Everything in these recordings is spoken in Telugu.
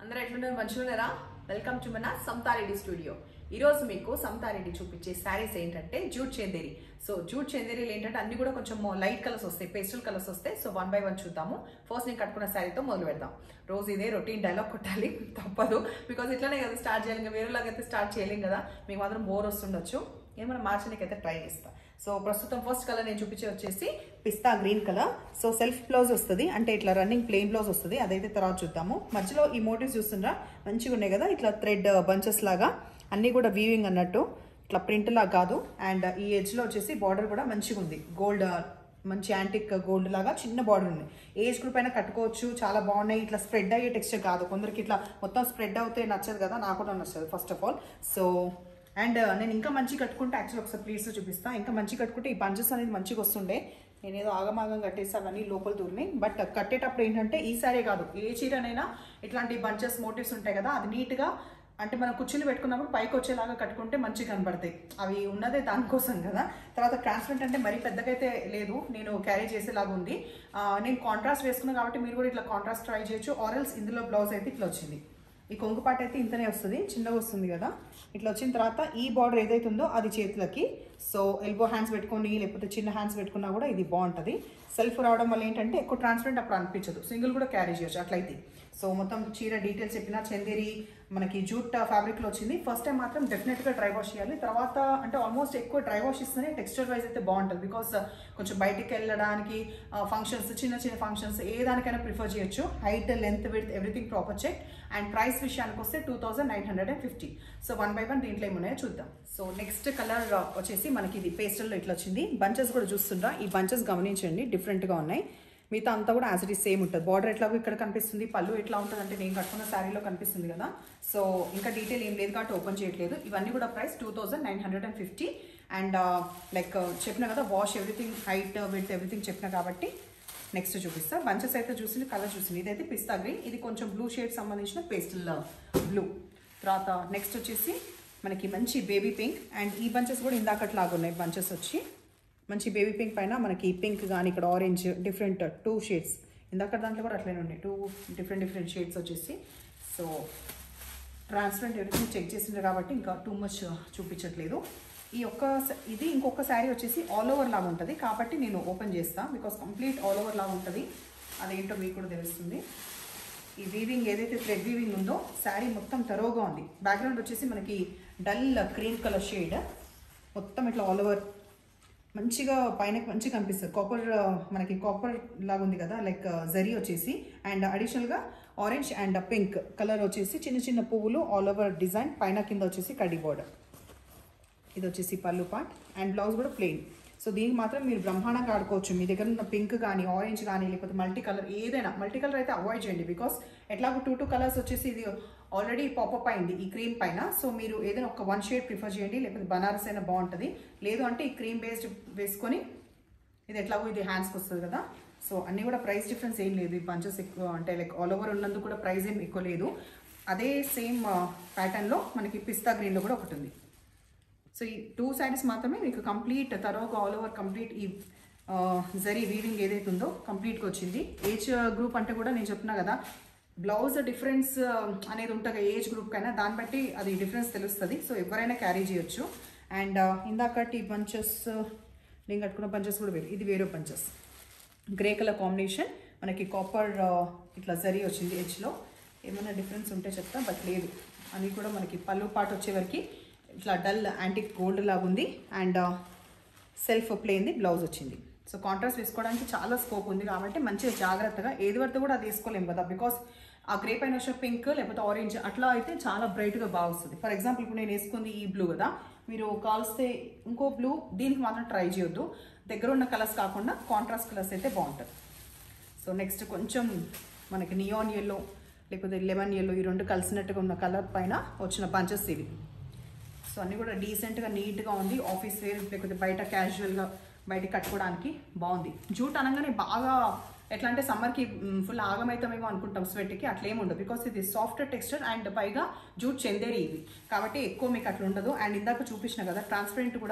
అందరూ ఎట్లున్నారు మంచిగున్నారా వెల్కమ్ టు మన సమతారెడ్డి స్టూడియో ఈ రోజు మీకు సమతారెడ్డి చూపించే శారీస్ ఏంటంటే జూట్ చందేరి సో జూట్ చందేరీలు ఏంటంటే అన్ని కూడా కొంచెం లైట్ కలర్స్ వస్తాయి పేస్టల్ కలర్స్ వస్తాయి సో వన్ బై వన్ చూద్దాము ఫస్ట్ నేను కట్టుకున్న శారీతో మొదలు పెడదాం రోజు ఇదే రొటీన్ డైలాగ్ కొట్టాలి తప్పదు బికాజ్ ఇట్లానే కదా స్టార్ట్ చేయాలి ఇంకా వేరేలాగా అయితే స్టార్ట్ చేయలేం కదా మీకు మాత్రం బోర్ వస్తుండొచ్చు ఏమైనా మార్చడానికి అయితే ట్రై చేస్తా సో ప్రస్తుతం ఫస్ట్ కలర్ నేను చూపించే వచ్చేసి pista green colour so self blouse వస్తుంది అంటే ఇట్లా రన్నింగ్ ప్లెయిన్ బ్లౌజ్ వస్తుంది అదైతే తర్వాత చూద్దాము మధ్యలో ఈ మోటివ్స్ చూస్తుండ్రా మంచిగా ఉన్నాయి కదా ఇట్లా థ్రెడ్ బంచెస్ లాగా అన్నీ కూడా వీవింగ్ అన్నట్టు ఇట్లా ప్రింట్ లాగా కాదు అండ్ ఈ ఎడ్జ్లో వచ్చేసి బార్డర్ కూడా మంచిగా ఉంది గోల్డ్ మంచి యాంటిక్ గోల్డ్ లాగా చిన్న బార్డర్ ఉంది ఏజ్ గ్రూప్ అయినా కట్టుకోవచ్చు చాలా బాగున్నాయి ఇట్లా స్ప్రెడ్ అయ్యే టెక్స్చర్ కాదు కొందరికి ఇట్లా మొత్తం స్ప్రెడ్ అవుతే నచ్చదు కదా నాకు కూడా నచ్చదు first of all so and నేను ఇంకా మంచి కట్టుకుంటే యాక్చువల్ ఒకసారి ప్లీజ్ చూపిస్తా ఇంకా మంచి కట్టుకుంటే ఈ బంచెస్ అనేది మంచిగా వస్తుండే నేను ఏదో ఆగమాగం కట్టేసి అవన్నీ లోపల దూరినాయి బట్ కట్టేటప్పుడు ఏంటంటే ఈ సారీ కాదు ఏ చీరనైనా ఇట్లాంటి బంచెస్ మోటివ్స్ ఉంటాయి కదా అది నీట్గా అంటే మనం కుర్చీలు పెట్టుకున్నప్పుడు పైకి వచ్చేలాగా కట్టుకుంటే మంచిగా కనబడతాయి అవి ఉన్నదే దానికోసం కదా తర్వాత ట్రాన్స్పరెంట్ అంటే మరీ పెద్దగా అయితే లేదు నేను క్యారీ చేసేలాగా ఉంది ఆ, నేను కాంట్రాస్ట్ వేసుకున్నాను కాబట్టి మీరు కూడా ఇట్లా కాంట్రాస్ట్ ట్రై చేయొచ్చు ఆరల్స్ ఇందులో బ్లౌజ్ అయితే ఇట్లా వచ్చింది ఈ కొంగు పాట అయితే ఇంతనే వస్తుంది చిన్నగా వస్తుంది కదా ఇట్లా వచ్చిన తర్వాత ఈ బార్డర్ ఏదైతే ఉందో అది చేతులకి సో ఎల్బో హ్యాండ్స్ పెట్టుకొని లేకపోతే చిన్న హ్యాండ్స్ పెట్టుకున్నా కూడా ఇది బాగుంటుంది సెల్ఫ్ రావడం వల్ల ఏంటంటే ఎక్కువ ట్రాన్స్పరెంట్ అప్పుడు అనిపించదు సింగిల్ కూడా క్యారీ చేయొచ్చు అట్లయితే సో మొత్తం చీర డీటెయిల్స్ చెప్పిన చందేరి మనకి జూట్ ఫ్యాబ్రిక్లో వచ్చింది ఫస్ట్ టైం మాత్రం డెఫినెట్గా డ్రై వాష్ చేయాలి తర్వాత అంటే ఆల్మోస్ట్ ఎక్కువ డ్రై వాష్ ఇస్తేనే టెక్స్చర్ వైజ్ అయితే బాగుంటుంది బికాస్ కొంచెం బయటికి వెళ్ళడానికి ఫంక్షన్స్ చిన్న చిన్న ఫంక్షన్స్ ఏ దానికైనా ప్రిఫర్ చేయొచ్చు height length with everything proper check and price విషయానికి వస్తే two thousand nine hundred and fifty so one by one దీంట్లో ఏమున్నాయో చూద్దాం సో నెక్స్ట్ కలర్ వచ్చేసి మనకి ఇది పేస్టల్లో ఇట్లా వచ్చింది బంచెస్ కూడా చూస్తుండ్రా ఈ బంచెస్ గమనించండి డిఫరెంట్గా ఉన్నాయి మిగతా అంతా కూడా యాజ్ ఇట్ ఈస్ సేమ్ ఉంటుంది బార్డర్ ఎట్లాగో ఇక్కడ కనిపిస్తుంది పళ్ళు ఎట్లా ఉంటుంది అంటే నేను కట్టుకున్న శారీలో కనిపిస్తుంది కదా సో ఇంకా డీటెయిల్ ఏం లేదు కాబట్టి ఓపెన్ చేయట్లేదు ఇవన్నీ కూడా price two thousand nine hundred and fifty and like చెప్పిన కదా wash everything height with everything చెప్పిన కాబట్టి నెక్స్ట్ చూపిస్తా బంచెస్ అయితే చూసింది కలర్ చూసింది ఇదైతే పిస్తా గ్రీన్ ఇది కొంచెం బ్లూ షేడ్ సంబంధించిన పేస్టల్ బ్లూ తర్వాత నెక్స్ట్ వచ్చేసి మనకి మంచి బేబీ పింక్ అండ్ ఈ బంచెస్ కూడా ఇందాకట్లాగా ఉన్నాయి బంచెస్ వచ్చి మంచి బేబీ పింక్ పైన మనకి పింక్ కానీ ఇక్కడ ఆరెంజ్ డిఫరెంట్ టూ షేడ్స్ ఇందాక దాంట్లో కూడా అట్లనే ఉన్నాయి టూ డిఫరెంట్ డిఫరెంట్ షేడ్స్ వచ్చేసి సో ట్రాన్స్పరెంట్ ఎవ్రీథింగ్ చెక్ చేసిండ్రు కాబట్టి ఇంకా టూ మచ్ చూపించట్లేదు ఈ ఒక్క స- ఇది ఇంకొక శారీ వచ్చేసి ఆల్ ఓవర్ లాగా ఉంటుంది కాబట్టి నేను ఓపెన్ చేస్తాను బికాస్ కంప్లీట్ ఆల్ ఓవర్ లాగా ఉంటుంది అదేంటో మీకు కూడా తెలుస్తుంది ఈ వీవింగ్ ఏదైతే థ్రెడ్ వీవింగ్ ఉందో శారీ మొత్తం తరోగా ఉంది బ్యాక్గ్రౌండ్ వచ్చేసి మనకి డల్ క్రీమ్ కలర్ షేడ్ మొత్తం ఇట్లా ఆల్ ఓవర్ మంచిగా పైన మంచిగా కనిపిస్తుంది కాపర్ మనకి కాపర్ లాగా ఉంది కదా లైక్ జరీ వచ్చేసి అండ్ అడిషనల్గా ఆరెంజ్ అండ్ పింక్ కలర్ వచ్చేసి చిన్న చిన్న పువ్వులు ఆల్ ఓవర్ డిజైన్ పైన కింద వచ్చేసి కడి బోర్డర్ ఇది వచ్చేసి పళ్ళు పార్ట్ అండ్ బ్లౌజ్ కూడా ప్లెయిన్ సో దీనికి మాత్రం మీరు బ్రహ్మాండంగా ఆడుకోవచ్చు మీ దగ్గర ఉన్న పింక్ కానీ ఆరెంజ్ కానీ లేకపోతే మల్టీ కలర్ ఏదైనా మల్టీ కలర్ అయితే అవాయిడ్ చేయండి బికాస్ ఎట్లాగో టూ టూ కలర్స్ వచ్చేసి ఇది ఆల్రెడీ పాపప్ అయింది ఈ క్రీమ్ పైన సో మీరు ఏదైనా ఒక వన్ షేడ్ ప్రిఫర్ చేయండి లేకపోతే బనారస్ అయినా బాగుంటుంది లేదు అంటే ఈ క్రీమ్ బేస్డ్ వేసుకొని ఇది ఎట్లాగో ఇది హ్యాండ్స్కి వస్తుంది కదా సో అన్నీ కూడా ప్రైస్ డిఫరెన్స్ ఏం లేదు ఈ బంచెస్ ఎక్కువ అంటే లైక్ ఆల్ ఓవర్ ఉన్నందుకు కూడా ప్రైస్ ఏం ఎక్కువ లేదు అదే సేమ్ ప్యాటర్న్లో మనకి పిస్తా గ్రీన్లో కూడా ఒకటి ఉంది సో ఈ టూ శారీస్ మాత్రమే మీకు కంప్లీట్ తరోగా ఆల్ ఓవర్ కంప్లీట్ ఈ ఆ, జరీ వీవింగ్ ఏదైతే ఉందో కంప్లీట్గా వచ్చింది ఏజ్ గ్రూప్ అంటే కూడా నేను చెప్తున్నా కదా బ్లౌజ్ డిఫరెన్స్ అనేది ఉంటుంది ఏజ్ గ్రూప్ కైనా దాన్ని బట్టి అది డిఫరెన్స్ తెలుస్తుంది సో ఎవరైనా క్యారీ చేయొచ్చు అండ్ ఇందాకటి బంచెస్ నేను కట్టుకున్న పంచెస్ కూడా వేరు ఇది వేరే పంచెస్ గ్రే కలర్ కాంబినేషన్ మనకి కాపర్ ఇట్లా జరీ వచ్చింది ఎడ్జ్లో ఏమైనా డిఫరెన్స్ ఉంటే చెప్తా బట్ లేదు అని కూడా మనకి పళ్ళు పాటు వచ్చేవరకు ఇట్లా డల్ యాంటిక్ గోల్డ్ లాగా ఉంది అండ్ సెల్ఫ్ ప్లేన్ది బ్లౌజ్ వచ్చింది సో కాంట్రాస్ట్ వేసుకోవడానికి చాలా స్కోప్ ఉంది కాబట్టి మంచిగా జాగ్రత్తగా ఏది పడితే కూడా అది వేసుకోలేము కదా బికాస్ ఆ గ్రే పైన వచ్చే పింక్ లేకపోతే ఆరెంజ్ అట్లా అయితే చాలా బ్రైట్గా బాగా వస్తుంది ఫర్ ఎగ్జాంపుల్ ఇప్పుడు నేను వేసుకుంది ఈ బ్లూ కదా మీరు కాల్స్తే ఇంకో బ్లూ దీనికి మాత్రం ట్రై చేయొద్దు దగ్గర ఉన్న కలర్స్ కాకుండా కాంట్రాస్ట్ కలర్స్ అయితే బాగుంటుంది సో నెక్స్ట్ కొంచెం మనకి నియాన్ ఎల్లో లేకపోతే లెమన్ ఎల్లో ఈ రెండు కలిసినట్టుగా ఉన్న కలర్ పైన వచ్చిన బంచెస్ ఇవి సో అన్నీ కూడా డీసెంట్గా నీట్గా ఉంది ఆఫీస్ వేర్ లేకపోతే బయట క్యాజువల్గా బయట కట్టుకోవడానికి బాగుంది జూట్ అనగానే బాగా ఎట్లా అంటే సమ్మర్కి ఫుల్ ఆగమవుతామేమో అనుకుంటాం స్వెట్కి అట్లా ఏమి ఉండదు బికాస్ ఇది సాఫ్ట్ టెక్స్చర్ అండ్ పైగా జూట్ చెందేరి ఇవి కాబట్టి ఎక్కువ మీకు అట్లా ఉండదు అండ్ ఇందాక చూపించిన కదా ట్రాన్స్పరెంట్ కూడా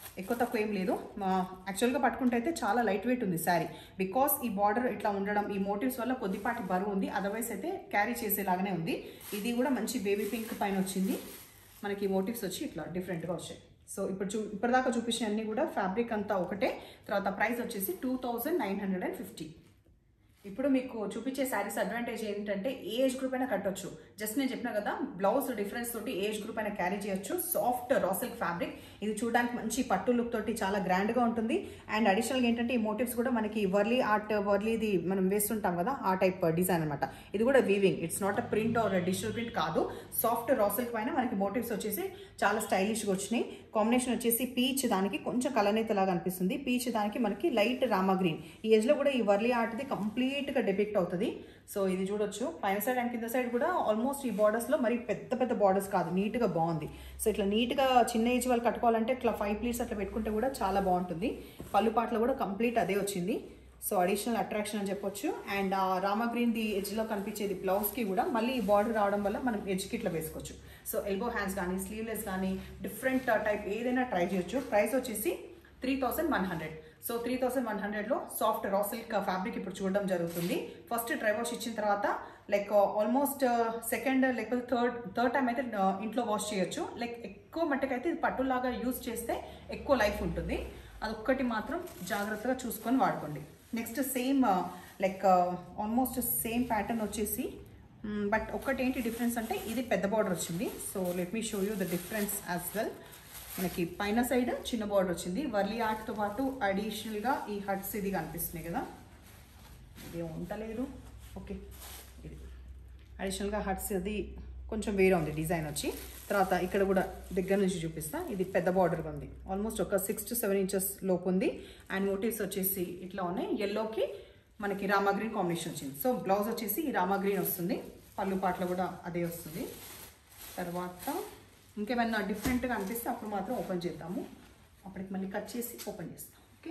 ఎక్కువ తక్కువ ఏం లేదు యాక్చువల్గా పట్టుకుంటే అయితే చాలా లైట్ వెయిట్ ఉంది శారీ బికాస్ ఈ బార్డర్ ఇట్లా ఉండడం ఈ మోటివ్స్ వల్ల కొద్దిపాటి బరువు ఉంది అదర్వైజ్ అయితే క్యారీ చేసేలాగానే ఉంది ఇది కూడా మంచి బేబీ పింక్ పైన వచ్చింది మనకి మోటివ్స్ వచ్చి ఇట్లా డిఫరెంట్గా వచ్చాయి సో ఇప్పుడు చూ ఇప్పటిదాకా చూపించిన అన్ని కూడా ఫ్యాబ్రిక్ అంతా ఒకటే తర్వాత ప్రైస్ వచ్చేసి two thousand nine hundred and fifty ఇప్పుడు మీకు చూపించే శారీస్ అడ్వాంటేజ్ ఏంటంటే ఏ ఏజ్ గ్రూప్ అయినా కట్టొచ్చు జస్ట్ నేను చెప్పిన కదా బ్లౌజ్ డిఫరెన్స్ తోటి ఏజ్ గ్రూప్ అయినా క్యారీ చేయొచ్చు సాఫ్ట్ రాసిల్క్ ఫ్యాబ్రిక్ ఇది చూడడానికి మంచి పట్టు లుక్ తోటి చాలా గ్రాండ్గా ఉంటుంది అండ్ అడిషనల్గా ఏంటంటే ఈ మోటివ్స్ కూడా మనకి వర్లీ ఆర్ట్ వర్లీది మనం వేస్తుంటాం కదా ఆ టైప్ డిజైన్ అనమాట ఇది కూడా weaving it's not a print or digital print కాదు సాఫ్ట్ రాసిల్క్ పైన మనకి మోటివ్స్ వచ్చేసి చాలా స్టైలిష్గా వచ్చినాయి కాంబినేషన్ వచ్చేసి పీచ్ దానికి కొంచెం కలనేత లాగా అనిపిస్తుంది పీచ్ దానికి మనకి లైట్ రామా గ్రీన్ ఈ ఏజ్లో కూడా ఈ వర్లీ ఆర్ట్ది కంప్లీట్గా డెపిక్ట్ అవుతుంది సో ఇది చూడొచ్చు పైన సైడ్ అండ్ కింద సైడ్ కూడా ఆల్మోస్ట్ ఈ బార్డర్స్లో మరి పెద్ద పెద్ద బార్డర్స్ కాదు నీట్గా బాగుంది సో ఇట్లా నీట్గా చిన్న ఏజ్ వాళ్ళు కట్టుకోవాలంటే ఇట్లా ఫైవ్ ప్లీట్స్ అట్లా పెట్టుకుంటే కూడా చాలా బాగుంటుంది పళ్ళు పాటలో కూడా కంప్లీట్ అదే వచ్చింది సో అడిషనల్ అట్రాక్షన్ అని చెప్పొచ్చు అండ్ ఆ రామా గ్రీన్ ది ఎడ్జ్లో కనిపించేది బ్లౌజ్కి కూడా మళ్ళీ ఈ బార్డర్ రావడం వల్ల మనం ఎడ్జ్కి ఇట్లా వేసుకోవచ్చు సో ఎల్బో హ్యాండ్స్ కానీ స్లీవ్లెస్ కానీ డిఫరెంట్ టైప్ ఏదైనా ట్రై చేయొచ్చు ప్రైస్ వచ్చేసి three thousand one hundred so three thousand one హండ్రెడ్లో సాఫ్ట్ రా సిల్క్ ఫ్యాబ్రిక్ ఇప్పుడు చూడడం జరుగుతుంది ఫస్ట్ డ్రై వాష్ ఇచ్చిన తర్వాత లైక్ ఆల్మోస్ట్ సెకండ్ లేకపోతే థర్డ్ థర్డ్ టైం అయితే uh, ఇంట్లో వాష్ చేయొచ్చు లైక్ ఎక్కువ మట్టుకైతే ఇది పట్టులాగా యూజ్ చేస్తే ఎక్కువ లైఫ్ ఉంటుంది అదొక్కటి మాత్రం జాగ్రత్తగా చూసుకొని వాడుకోండి next same like almost same pattern వచ్చేసి బట్ ఒక్కటి ఏంటి డిఫరెన్స్ అంటే ఇది పెద్ద బార్డర్ వచ్చింది so let me show you the difference as well మనకి పైన సైడ్ చిన్న బార్డర్ వచ్చింది వర్లీ ఆర్ట్తో పాటు అడిషనల్గా ఈ హట్స్ ఇది కనిపిస్తున్నాయి కదా ఇది ఉండలేదు ఓకే ఇది అడిషనల్గా హట్స్ అది కొంచెం వేరే ఉంది డిజైన్ వచ్చి తర్వాత ఇక్కడ కూడా దగ్గర నుంచి చూపిస్తా ఇది పెద్ద బార్డర్గా ఉంది ఆల్మోస్ట్ ఒక సిక్స్ టు సెవెన్ ఇంచెస్ లోపు ఉంది అండ్ మోటివ్స్ వచ్చేసి ఇట్లా ఉన్నాయి ఎల్లోకి మనకి రామా గ్రీన్ కాంబినేషన్ వచ్చింది సో బ్లౌజ్ వచ్చేసి ఈ రామా గ్రీన్ వస్తుంది పళ్ళు పాటలో కూడా అదే వస్తుంది తర్వాత ఇంకేమైనా డిఫరెంట్గా అనిపిస్తే అప్పుడు మాత్రం ఓపెన్ చేద్దాము అప్పటికి మళ్ళీ కట్ చేసి ఓపెన్ చేస్తాం ఓకే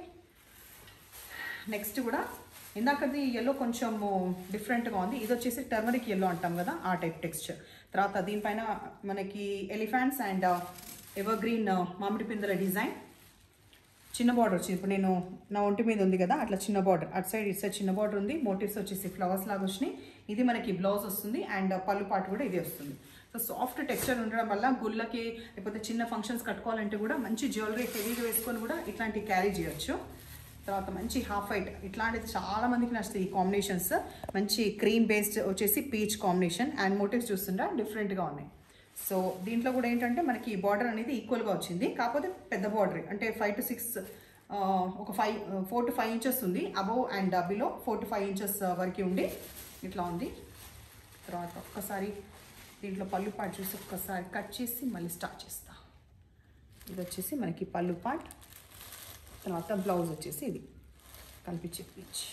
నెక్స్ట్ కూడా ఇందాకది ఎల్లో కొంచెం డిఫరెంట్గా ఉంది ఇది వచ్చేసి టర్మరిక్ ఎల్లో అంటాం కదా ఆ టైప్ టెక్స్చర్ తర్వాత దీనిపైన మనకి ఎలిఫెంట్స్ అండ్ ఎవర్ గ్రీన్ మామిడి పిందల డిజైన్ చిన్న బార్డర్ వచ్చింది ఇప్పుడు నేను నా ఒంటి మీద ఉంది కదా అట్లా చిన్న బార్డర్ అటు సైడ్ ఇటు సైడ్ చిన్న బార్డర్ ఉంది మోటివ్స్ వచ్చేసి ఫ్లవర్స్ లాగా వచ్చినాయి ఇది మనకి బ్లౌజ్ వస్తుంది అండ్ పళ్ళు పాటు కూడా ఇదే వస్తుంది సో సాఫ్ట్ టెక్స్చర్ ఉండడం వల్ల గుళ్ళకి లేకపోతే చిన్న ఫంక్షన్స్ కట్టుకోవాలంటే కూడా మంచి జ్యువెలరీ హెవీగా వేసుకొని కూడా ఇట్లాంటివి క్యారీ చేయొచ్చు తర్వాత మంచి హాఫ్ వైట్ ఇట్లాంటిది చాలా మందికి నచ్చుతాయి ఈ కాంబినేషన్స్ మంచి క్రీమ్ బేస్డ్ వచ్చేసి పీచ్ కాంబినేషన్ అండ్ మోటివ్స్ చూస్తుంటే డిఫరెంట్గా ఉన్నాయి సో దీంట్లో కూడా ఏంటంటే మనకి బార్డర్ అనేది ఈక్వల్గా వచ్చింది కాకపోతే పెద్ద బార్డర్ అంటే ఫైవ్ టు సిక్స్ ఒక five four to five inches ఉంది above and below four to five inches వరకు ఉండి ఇట్లా ఉంది తర్వాత ఒక్కసారి దీంట్లో పళ్ళు పాట్ చూసి ఒక్కసారి కట్ చేసి మళ్ళీ స్టార్ట్ చేస్తా ఇది వచ్చేసి మనకి పళ్ళు పాట్ తర్వాత బ్లౌజ్ వచ్చేసి ఇది కనిపించే పీచ్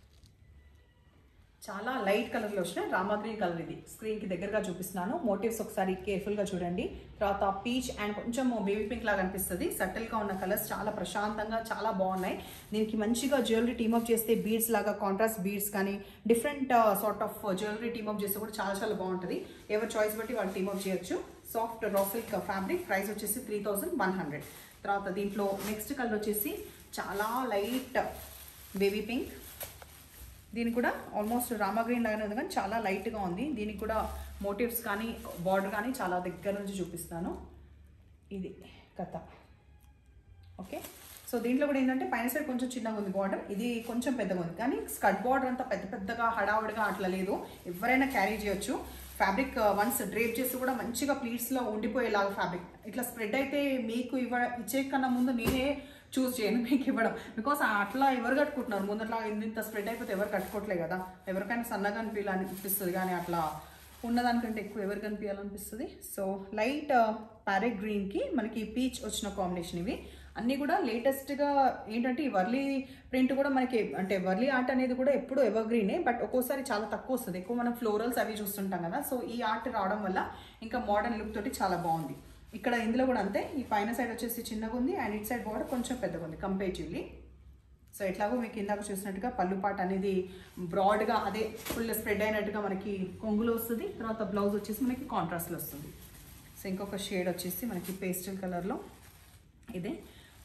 చాలా లైట్ కలర్లో వచ్చిన రామా గ్రీన్ కలర్ ఇది స్క్రీన్కి దగ్గరగా చూపిస్తున్నాను మోటివ్స్ ఒకసారి కేర్ఫుల్గా చూడండి తర్వాత పీచ్ అండ్ కొంచెం బేబీ పింక్ లాగా అనిపిస్తుంది సటిల్గా ఉన్న కలర్స్ చాలా ప్రశాంతంగా చాలా బాగున్నాయి దీనికి మంచిగా జ్యువెలరీ టీమప్ చేస్తే బీడ్స్ లాగా కాంట్రాస్ట్ బీడ్స్ కానీ different sort of jewellery team up చేస్తే కూడా చాలా చాలా బాగుంటుంది ఎవరి చాయిస్ బట్టి వాళ్ళు టీమప్ చేయొచ్చు సాఫ్ట్ రాసిల్క్ ఫ్యాబ్రిక్ ప్రైస్ వచ్చేసి త్రీ థౌజండ్ వన్ హండ్రెడ్ తర్వాత దీంట్లో నెక్స్ట్ కలర్ వచ్చేసి చాలా లైట్ బేబీ పింక్ దీనికి కూడా ఆల్మోస్ట్ రామా గ్రీన్ లాగానే ఉంది కానీ చాలా లైట్గా ఉంది దీనికి కూడా మోటివ్స్ కానీ బార్డర్ కానీ చాలా దగ్గర నుంచి చూపిస్తాను ఇది కథ ఓకే సో దీంట్లో కూడా ఏంటంటే పైన సైడ్ కొంచెం చిన్నగా ఉంది బార్డర్ ఇది కొంచెం పెద్దగా ఉంది కానీ స్కర్ట్ బార్డర్ అంతా పెద్ద పెద్దగా హడావుడిగా అట్లా లేదు ఎవరైనా క్యారీ చేయొచ్చు ఫ్యాబ్రిక్ వన్స్ డ్రేప్ చేసి కూడా మంచిగా ప్లీట్స్లో ఉండిపోయేలాగా ఫ్యాబ్రిక్ ఇట్లా స్ప్రెడ్ అయితే మీకు ఇవ్వ ఇచ్చే కన్నా ముందు నేనే చూస్ చేయను మీకు ఇవ్వడం బికాస్ అట్లా ఎవరు కట్టుకుంటున్నారు ముందట్లా ఇంత స్ప్రెడ్ అయిపోతే ఎవరు కట్టుకోవట్లేదు కదా ఎవరికైనా సన్నగా అనిపించాలనిపిస్తుంది కానీ అట్లా ఉన్నదానికంటే ఎక్కువ ఎవరు కనిపించాలనిపిస్తుంది సో లైట్ ప్యారెట్ గ్రీన్కి మనకి పీచ్ వచ్చిన కాంబినేషన్ ఇవి అన్నీ కూడా లేటెస్ట్గా ఏంటంటే ఈ వర్లీ ప్రింట్ కూడా మనకి అంటే వర్లీ ఆర్ట్ అనేది కూడా ఎప్పుడు ఎవర్ గ్రీనే బట్ ఒక్కోసారి చాలా తక్కువ వస్తుంది ఎక్కువ మనం ఫ్లోరల్స్ అవి చూస్తుంటాం కదా సో ఈ ఆర్ట్ రావడం వల్ల ఇంకా మోడర్న్ లుక్ తోటి చాలా బాగుంది ఇక్కడ ఇందులో కూడా అంతే ఈ పైన సైడ్ వచ్చేసి చిన్నగా ఉంది అండ్ ఇట్ సైడ్ బార్డర్ కొంచెం పెద్దగా ఉంది కంపేటివ్లీ సో ఎట్లాగో మీకు ఇందాక చూసినట్టుగా పళ్ళు పాట అనేది బ్రాడ్గా అదే ఫుల్ స్ప్రెడ్ అయినట్టుగా మనకి కొంగులో వస్తుంది తర్వాత బ్లౌజ్ వచ్చేసి మనకి కాంట్రాస్ట్లో వస్తుంది సో ఇంకొక షేడ్ వచ్చేసి మనకి పేస్టల్ కలర్లో ఇదే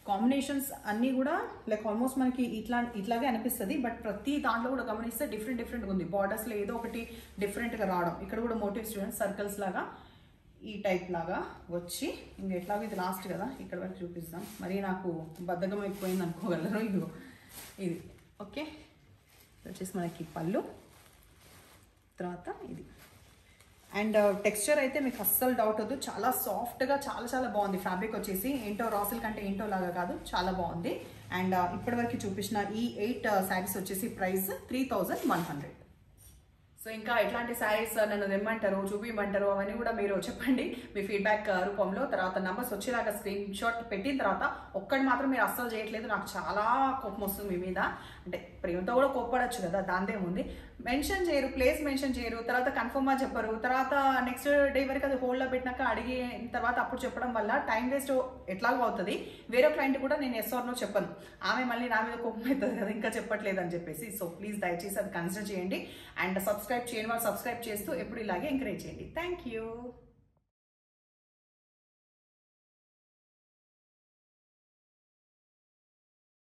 కాంబినేషన్స్ అన్నీ కూడా లైక్ ఆల్మోస్ట్ మనకి ఇట్లా ఇట్లాగే అనిపిస్తుంది బట్ ప్రతి దాంట్లో కూడా గమనిస్తే డిఫరెంట్ డిఫరెంట్గా ఉంది బార్డర్స్లో ఏదో ఒకటి డిఫరెంట్గా రావడం ఇక్కడ కూడా మోటివ్ స్టూడెంట్స్ సర్కిల్స్ లాగా ఈ టైప్ లాగా వచ్చి ఇంకా ఎట్లాగో ఇది లాస్ట్ కదా ఇక్కడ వరకు చూపిస్తాం మరి నాకు బద్ధకం అయిపోయింది అనుకోగలరు ఇది ఇది ఓకే ఇది వచ్చేసి మనకి పళ్ళు తర్వాత ఇది అండ్ టెక్స్చర్ అయితే మీకు అస్సలు డౌట్ వద్దు చాలా సాఫ్ట్గా చాలా చాలా బాగుంది ఫ్యాబ్రిక్ వచ్చేసి ఏంటో రాసిల్ కంటే ఏంటో లాగా కాదు చాలా బాగుంది అండ్ ఇప్పటివరకు చూపించిన ఈ ఎయిట్ శారీస్ వచ్చేసి price three thousand one hundred so ఇంకా ఎట్లాంటి శారీస్ నన్ను తెమ్మంటారు చూపించమంటారు అవన్నీ కూడా మీరు చెప్పండి మీ ఫీడ్బ్యాక్ రూపంలో తర్వాత నంబర్స్ వచ్చేలాగా స్క్రీన్ షాట్ పెట్టిన తర్వాత ఒక్కటి మాత్రం మీరు అస్సలు చేయట్లేదు నాకు చాలా కోపం వస్తుంది మీ మీద అంటే ప్రేమతో కూడా కోప్పడచ్చు కదా దాందేముంది మెన్షన్ చేయరు ప్లేస్ మెన్షన్ చేయరు తర్వాత కన్ఫర్మ్గా చెప్పరు తర్వాత నెక్స్ట్ డే వరకు అది హోల్డ్లో పెట్టినాక అడిగి తర్వాత అప్పుడు చెప్పడం వల్ల టైం వేస్ట్ ఎట్లాగో అవుతుంది వేరే క్లయింట్ కూడా నేను ఎస్ ఆర్నో చెప్పను ఆమె మళ్ళీ నా మీద కోపం అవుతుంది కదా ఇంకా చెప్పట్లేదు అని చెప్పేసి సో ప్లీజ్ దయచేసి అది కన్సిడర్ చేయండి అండ్ సబ్స్క్రైబ్ చేయని వాళ్ళు సబ్స్క్రైబ్ చేస్తూ ఎప్పుడు ఇలాగే ఎంకరేజ్ చేయండి థ్యాంక్ యూ